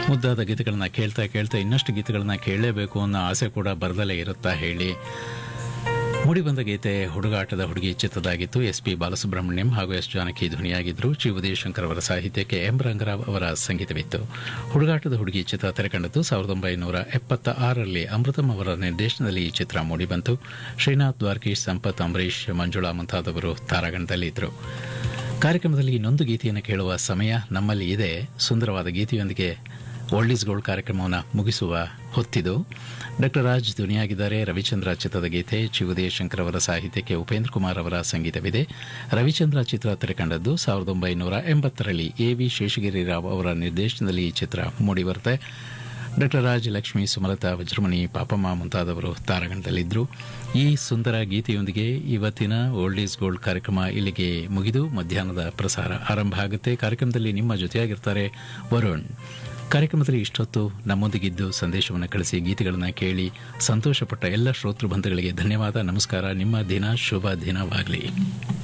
ಮುದ್ದಾದ ಗೀತೆಗಳನ್ನ ಕೇಳ್ತಾ ಕೇಳ್ತಾ ಇನ್ನಷ್ಟು ಗೀತೆಗಳನ್ನ ಕೇಳಲೇಬೇಕು ಅನ್ನೋ ಆಸೆ ಕೂಡ ಬರದಲ್ಲೇ ಇರುತ್ತಾ ಹೇಳಿ ಮೂಡಿಬಂದ ಗೀತೆ ಹುಡುಗಾಟದ ಹುಡುಗಿ ಚಿತ್ರದಾಗಿತ್ತು ಎಸ್ ಪಿ ಬಾಲಸುಬ್ರಹ್ಮಣ್ಯಂ ಹಾಗೂ ಎಸ್ ಜಾನಕಿ ಧ್ವನಿಯಾಗಿದ್ದರು ಜಿ ಉದಯಶಂಕರ್ ಅವರ ಸಾಹಿತ್ಯಕ್ಕೆ ಎಂ ರಂಗರಾವ್ ಅವರ ಸಂಗೀತವಿತ್ತು ಹುಡುಗಾಟದ ಹುಡುಗಿ ಚಿತ್ರ ತೆರೆಕಂಡದ್ದು ಸಾವಿರದ ಒಂಬೈನೂರ ಎಪ್ಪತ್ತ ಆರರಲ್ಲಿ ಅಮೃತಂ ಅವರ ನಿರ್ದೇಶನದಲ್ಲಿ ಈ ಚಿತ್ರ ಮೂಡಿಬಂತು ಶ್ರೀನಾಥ್ ದ್ವಾರಕೀಶ್ ಸಂಪತ್ ಅಂಬರೀಶ್ ಮಂಜುಳಾ ಮುಂತಾದವರು ತಾರಾಗಣದಲ್ಲಿದ್ದರು ಕಾರ್ಯಕ್ರಮದಲ್ಲಿ ಇನ್ನೊಂದು ಗೀತೆಯನ್ನು ಕೇಳುವ ಸಮಯ ನಮ್ಮಲ್ಲಿ ಇದೆ ಸುಂದರವಾದ ಗೀತೆಯೊಂದಿಗೆ ಓಲ್ಡ್ ಈಸ್ ಗೋಲ್ಡ್ ಕಾರ್ಯಕ್ರಮವನ್ನು ಮುಗಿಸುವ ಹೊತ್ತಿದು ಡಾಕ್ಟರ್ ರಾಜ್ ಧ್ವನಿಯಾಗಿದ್ದಾರೆ ರವಿಚಂದ್ರ ಚಿತ್ರದ ಗೀತೆ ಚಿ ಉದಯಶಂಕರ್ ಅವರ ಸಾಹಿತ್ಯಕ್ಕೆ ಉಪೇಂದ್ರ ಕುಮಾರ್ ಅವರ ಸಂಗೀತವಿದೆ ರವಿಚಂದ್ರ ಚಿತ್ರ ತೆರೆಕಂಡದ್ದು ಸಾವಿರದ ಒಂಬೈನೂರ ಎಂಬತ್ತರಲ್ಲಿ ಎ ವಿ ಶೇಷಗಿರಿ ರಾವ್ ಅವರ ನಿರ್ದೇಶನದಲ್ಲಿ ಈ ಚಿತ್ರ ಮೂಡಿಬರುತ್ತೆ ಡಾಕ್ಟರ್ ರಾಜ್ ಲಕ್ಷ್ಮಿ ಸುಮಲತಾ ವಜ್ರಮಣಿ ಪಾಪಮ್ಮ ಮುಂತಾದವರು ತಾರಾಗಣದಲ್ಲಿದ್ದರು ಈ ಸುಂದರ ಗೀತೆಯೊಂದಿಗೆ ಇವತ್ತಿನ ಓಲ್ಡ್ ಈಸ್ ಗೋಲ್ಡ್ ಕಾರ್ಯಕ್ರಮ ಇಲ್ಲಿಗೆ ಮುಗಿದು ಮಧ್ಯಾಹ್ನದ ಪ್ರಸಾರ ಆರಂಭ ಆಗುತ್ತೆ ಕಾರ್ಯಕ್ರಮದಲ್ಲಿ ನಿಮ್ಮ ಜೊತೆಯಾಗಿರ್ತಾರೆ ವರುಣ್ ಕಾರ್ಯಕ್ರಮದಲ್ಲಿ ಇಷ್ಟೊತ್ತು ನಮ್ಮೊಂದಿಗಿದ್ದು ಸಂದೇಶವನ್ನು ಕಳಿಸಿ ಗೀತೆಗಳನ್ನು ಕೇಳಿ ಸಂತೋಷಪಟ್ಟ ಎಲ್ಲ ಶ್ರೋತೃ ಬಂಧುಗಳಿಗೆ ಧನ್ಯವಾದ ನಮಸ್ಕಾರ ನಿಮ್ಮ ದಿನ ಶುಭ ದಿನವಾಗಲಿ